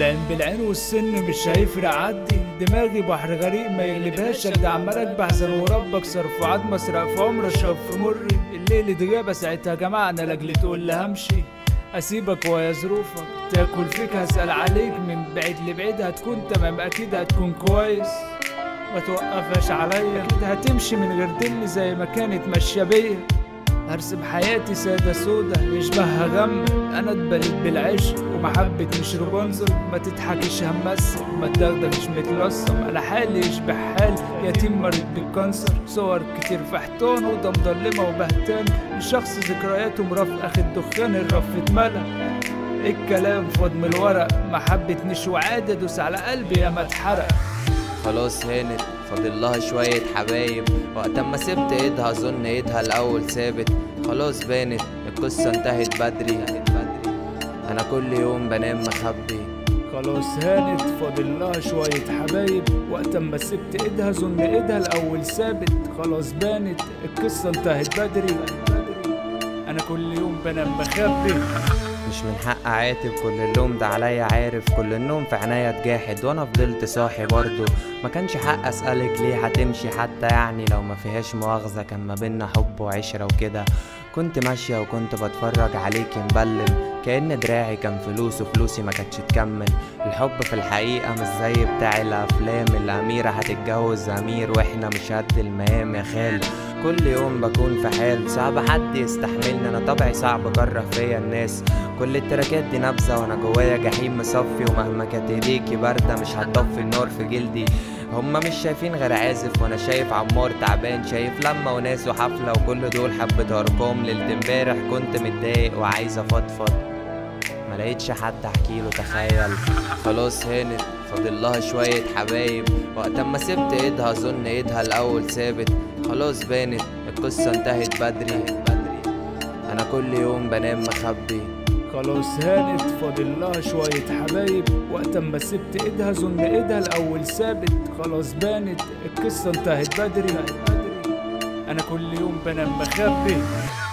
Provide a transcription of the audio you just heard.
العين بالعين والسن مش هيفرق عدي دماغي بحر غريق ما يغلبهاش اجدع عمال بحزن وربك صرف وعد مسرق في عمر اشرب في مري الليل دي غابة ساعتها جمعنا لاجل تقول لي همشي اسيبك ويا ظروفك تاكل فيك هسأل عليك من بعيد لبعيد هتكون تمام اكيد هتكون كويس ما توقفهاش عليا اكيد هتمشي من غير دل زي ما كانت ماشية بيا هرسم حياتي سادة سودة يشبهها غم انا اتبليت بالعشق ومحبة مش رابنزل ما تضحكش همثل ما تدغدغش متلصم انا حالي يشبه حال يتيم مريض بالكانسر صور كتير في حيطان اوضه مضلمة وبهتان الشخص ذكرياته مرافقة الدخان الرف اتملى الكلام فاض من الورق ما حبتنيش وعادة دوس على قلبي يا ما اتحرق خلاص هانت فاضل لها شوية حبايب وقت ما سبت ايدها اظن ايدها الاول ثابت خلاص بانت القصة انتهت بدري انا كل يوم بنام مخبي خلاص هانت فاضل لها شوية حبايب وقت ما سبت ايدها ظن ايدها الاول ثابت خلاص بانت القصة انتهت بدري انا كل يوم بنام مخبي مش من حق عاتب كل اللوم ده عليا عارف كل النوم في عنايا اتجاحد وانا فضلت صاحي برضه ما كانش حق اسالك ليه هتمشي حتى يعني لو ما فيهاش مؤاخذه كان ما بينا حب وعشره وكده كنت ماشيه وكنت بتفرج عليكي مبلم كأن دراعي كان فلوس وفلوسي ما كانتش تكمل الحب في الحقيقة مش زي بتاع الأفلام الأميرة هتتجوز أمير وإحنا مش قد المقام يا خال كل يوم بكون في حال صعب حد يستحملني أنا طبعي صعب أكره فيا الناس كل التراكات دي نابذة وأنا جوايا جحيم مصفي ومهما كانت ايديكي باردة مش هتطفي النار في جلدي هما مش شايفين غير عازف وانا شايف عمار تعبان شايف لما وناس وحفلة وكل دول حبة ارقام ليلة امبارح كنت متضايق وعايز افضفض ما لقيتش حد احكي له تخيل خلاص هانت فاضل لها شوية حبايب وقت ما سبت ايدها اظن ايدها الاول ثابت خلاص بانت القصة انتهت بدري انا كل يوم بنام مخبي خلاص هانت فاضل لها شوية حبايب وقت ما سبت ايدها ظن ايدها الاول ثابت خلاص بانت القصة انتهت بدري انا كل يوم بنام مخبي